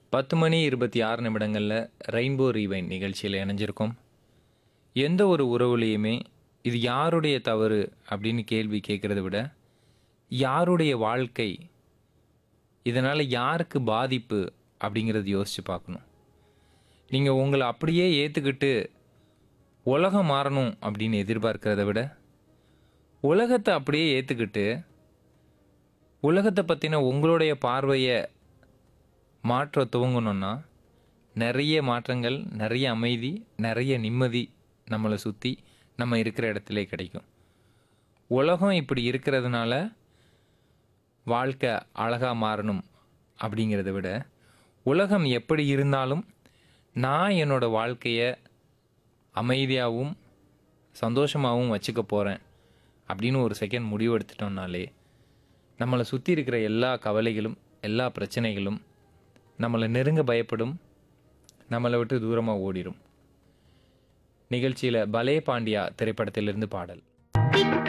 பத்து மணி இருபத்தி ஆறு நிமிடங்களில் ரெயின்போ ரீவைன் நிகழ்ச்சியில் இணைஞ்சிருக்கோம் எந்த ஒரு உறவுலையுமே இது யாருடைய தவறு அப்படின்னு கேள்வி கேட்குறத விட யாருடைய வாழ்க்கை இதனால் யாருக்கு பாதிப்பு அப்படிங்கிறது யோசித்து பார்க்கணும் நீங்கள் உங்களை அப்படியே ஏற்றுக்கிட்டு உலகம் மாறணும் அப்படின்னு எதிர்பார்க்கிறத விட உலகத்தை அப்படியே ஏற்றுக்கிட்டு உலகத்தை பற்றின உங்களுடைய பார்வையை மாற்ற துவங்கணும்னா நிறைய மாற்றங்கள் நிறைய அமைதி நிறைய நிம்மதி நம்மளை சுற்றி நம்ம இருக்கிற இடத்துல கிடைக்கும் உலகம் இப்படி இருக்கிறதுனால வாழ்க்கை அழகாக மாறணும் அப்படிங்கிறத விட உலகம் எப்படி இருந்தாலும் நான் என்னோட வாழ்க்கையை அமைதியாகவும் சந்தோஷமாகவும் வச்சுக்க போகிறேன் அப்படின்னு ஒரு செகண்ட் முடிவு எடுத்துட்டோம்னாலே நம்மளை சுற்றி இருக்கிற எல்லா கவலைகளும் எல்லா பிரச்சனைகளும் நம்மளை நெருங்க பயப்படும் நம்மளை விட்டு தூரமாக ஓடிடும் நிகழ்ச்சியில் பலே பாண்டியா திரைப்படத்திலிருந்து பாடல் திக்க